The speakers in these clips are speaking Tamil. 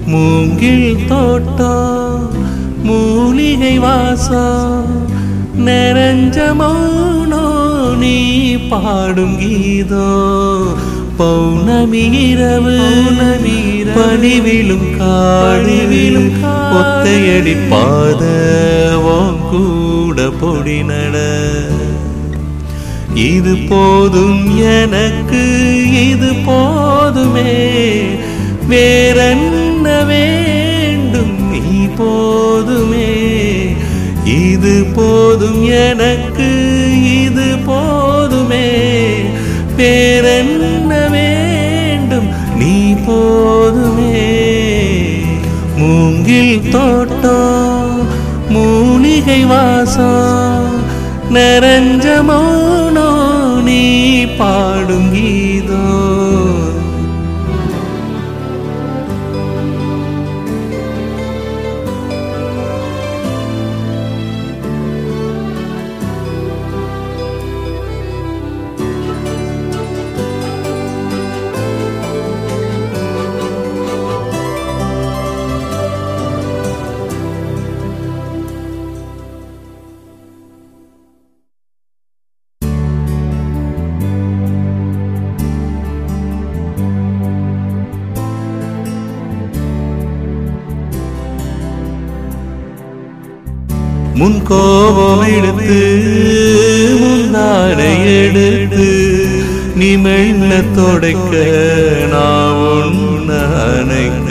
மூங்கில் தோட்டம் மூலிகை வாசம் நிறைஞ்ச மௌனோ நீ பாடும் கீதம் பௌர்ணமி இரவு பனிவிலும் காடிவிலும் ஒத்தையடி பாத உன் கூட பொடி நட இது போதும் எனக்கு இது போதுமே வேறென்ன வேண்டும் நீ போதுமே இது போதும் எனக்கு இது போதுமே வேறென்ன வேண்டும் நீ போதுமே மூங்கில் தோட்டம் மூலிகை வாசம் நிறைஞ்ச மௌனோ நீ பாடும் கீதம் முன் கோபம் எடுத்து முந்தானை எடுத்து நீ மெல்ல தொடைக்க நான் உன்ன அணைக்க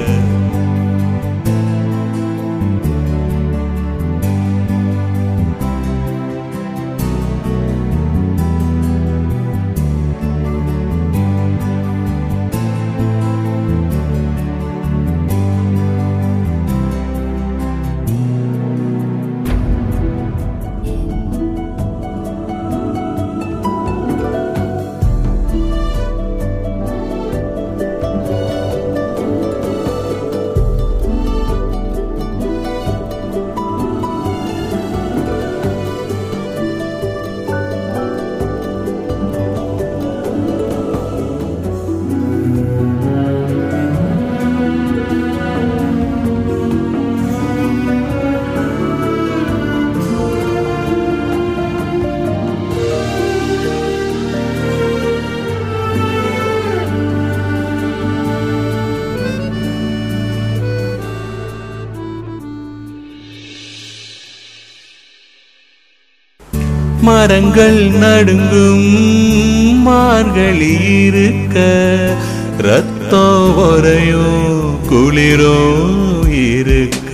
மரங்கள் நடுங்கும் மார்கழி இருக்க ரத்தம் வரையும் குளிரோ இருக்க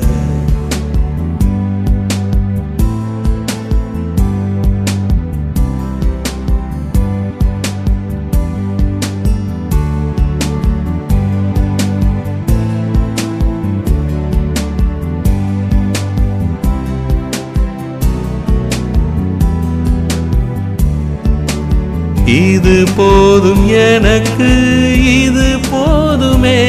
இது போதும் எனக்கு இது போதுமே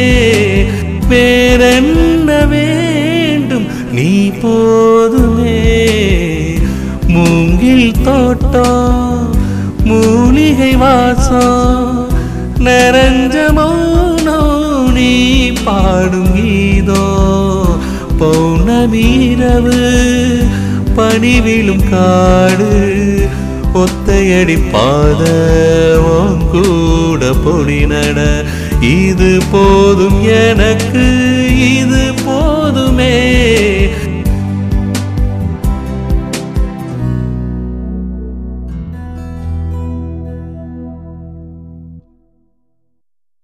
வேறென்ன வேண்டும் நீ போதுமே மூங்கில் தோட்டம் மூலிகை வாசம் நிறைஞ்ச மௌனோ நீ பாடும் கீதம் பௌர்ணமி இரவு பனிவிலும் காடு ஒத்தையடி பாத உன் கூட பொடி நட இது போதும் எனக்கு இது போதுமே